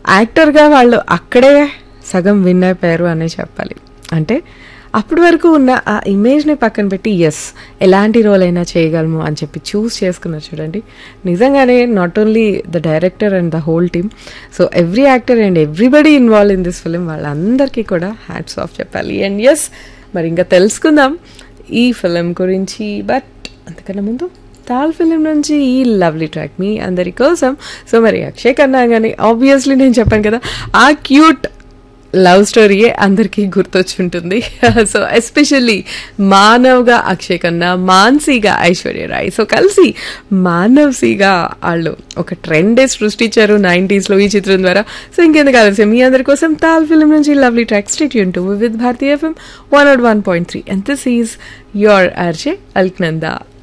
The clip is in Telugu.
యాక్టర్గా వాళ్ళు అక్కడే సగం విన్ అయిపోయారు అనే చెప్పాలి అంటే అప్పటి వరకు ఉన్న ఆ ఇమేజ్ని పక్కన పెట్టి ఎస్ ఎలాంటి రోల్ అయినా చేయగలము అని చెప్పి చూస్ చేసుకున్నారు చూడండి నిజంగానే not only the director and the whole team so every actor and everybody involve in this film వాళ్ళందరికీ కూడా హ్యాట్స్ ఆఫ్ చెప్పాలి అండ్ ఎస్ మరి ఇంకా తెలుసుకుందాం ఈ ఫిలిం గురించి బట్ అంతకన్నా ముందు తాల్ ఫిలిం నుంచి ఈ లవ్లీ ట్రాక్ మీ అందరి కోసం సో మరి అక్షయ్ కన్నా కానీ ఆబ్వియస్లీ నేను చెప్పాను కదా ఆ క్యూట్ లవ్ స్టోరీయే అందరికీ గుర్తొచ్చుంటుంది సో ఎస్పెషల్లీ మానవ్గా అక్షయ్ కన్నా మాన్సీగా ఐశ్వర్య రాయ్ సో కలిసి మానవ్సీగా వాళ్ళు ఒక ట్రెండే సృష్టించారు నైంటీస్లో ఈ చిత్రం ద్వారా సో ఇంకెందుకు ఆలస్యం మీ అందరి కోసం తాల్ ఫిలిం నుంచి లవ్లీ ట్రాక్ స్టేట్ టు with Bharatiya FM one nought one point three and this is your RJ Alaknanda